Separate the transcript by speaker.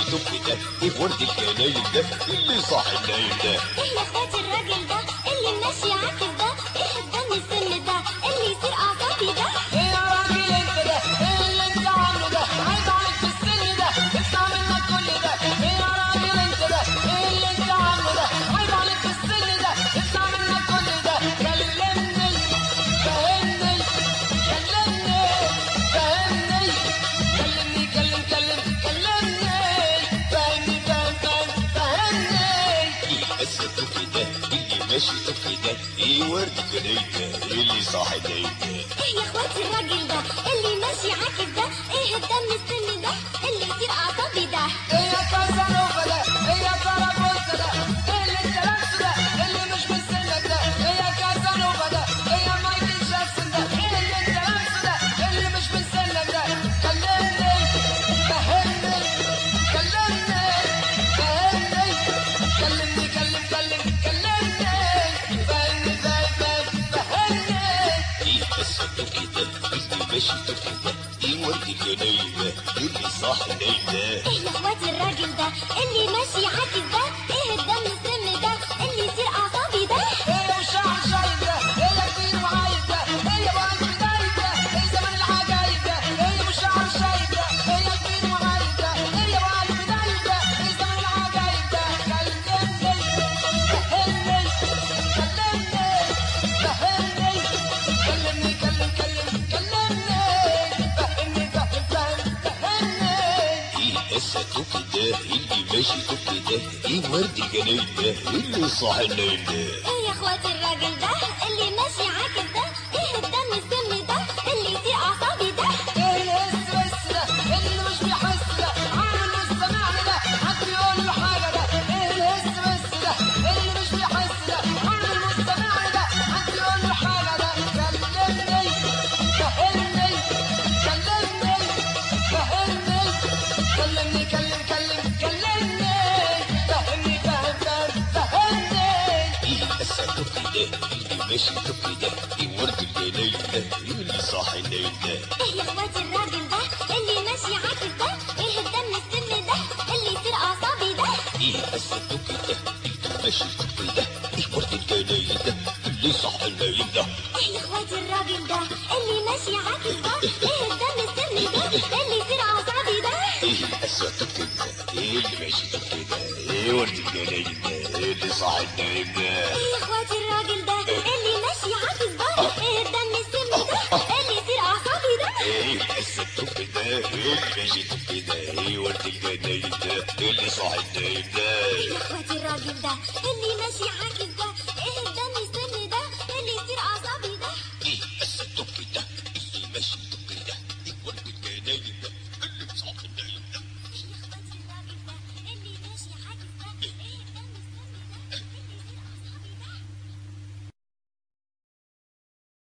Speaker 1: توك ده ايه ورد الجناين ده اللي صاحي النايم ده
Speaker 2: ايه يا اخواتي الراجل ده اللي ماشي عاكس ده ايه الدم السن ده اللي يصير اعصابي ده
Speaker 3: ايه يا راجل انت ده ايه اللي انت عامله ده عايز عليك في السن ده اسمع منك كل ده ايه يا راجل انت ده ايه اللي انت عامله ده عايز عليك في السن ده اسمع منك كل ده كلمني فهمني كلمني فهمني كلمني كلم كلم كلمني فهمني فهم فهم فهمني
Speaker 1: ايه بس توك ده اللي ماشي توك ده ايه ورد الجناين ده اللي صاحي النايم ده
Speaker 2: ايه يا اخواتي الراجل ده اللي ماشي عاكس ده ايه الدم السن ده اللي يصير اعصابي ده
Speaker 3: ايه يا كازانوفا ده ايه يا كارابوسا ده ايه اللي انت لابسه ده اللي مش من سنك ده ايه يا كازانوفا ده ايه يا مايكل جاكسون ده ايه اللي انت لابسه ده اللي مش من سنك ده كلمني فهمني كلمني فهمني كلمني كلم كلم كلمني فهمني فهم فهم فهمني
Speaker 1: ايه بس توك ده اللي ماشي توك ده ايه ورد الجناين ده اللي صاحي النايم ده
Speaker 2: ايه يا اخواتي الراجل ده اللي ماشي عاكس ده ايه الدم السن ده اللي يصير اعصابي ده
Speaker 3: ايه يا شعر شايب ده ايه يا كبير وعايب ده ايه يا واد بدايب ده ايه زمن العجايب ده ايه يا شعر شايب ده ايه يا كبير وعايب ده ايه يا واد بدايب ده ايه زمن العجايب ده كلمني فهمني كلمني فهمني كلمني كلم كلم كلمني فهمني فهم فهم فهمني
Speaker 1: ايه بس توك ده اللي ماشي توك ده ايه ورد الجناين ده اللي صاحي النايم ده
Speaker 2: ايه يا اخواتي الراجل ده اللي ماشي عاكس ده ايه الدم السن ده اللي يصير اعصابي ده
Speaker 3: ايه الهس بس ده اللي مش بيحس ده عامل مستمعني ده حد يقول له حاجه ده ايه الهس بس ده اللي مش بيحس ده عامل مستمعني ده حد يقول له حاجه ده كلمني فهمني كلمني فهمني كلمني كلم كلم كلمني فهمني فهم فهم فهمني
Speaker 1: ايه بس توك ده اللي ماشي توك ده ايه ورد الجناين ده اللي صاحي النايم ده
Speaker 2: ايه يا اخواتي الراجل ده اللي ماشي عاكس ده ايه الدم السن ده اللي يصير اعصابي ده
Speaker 1: ايه بس توك ده اللي ماشي توك ده ايه ورد الجناين ده اللي صاحي النايم ده
Speaker 2: ايه يا اخواتي الراجل ده اللي ماشي عاكس ده ايه الدم السن ده اللي يصير اعصابي ده
Speaker 1: ايه بس توك ده ايه اللي ماشي توك ده ايه ورد الجناين ده اللي صاحي النايم ده
Speaker 2: ايه يا اخواتي الراجل ده اللي ماشي عاكس ده ايه الدم السن ده اللي يصير اعصابي ده
Speaker 1: ايه بس توك ده ايه اللي ماشي توك ده ايه ورد الجناين ده اللي صاحي النايم ده
Speaker 2: يا اخواتي الراجل ده اللي ماشي عاكس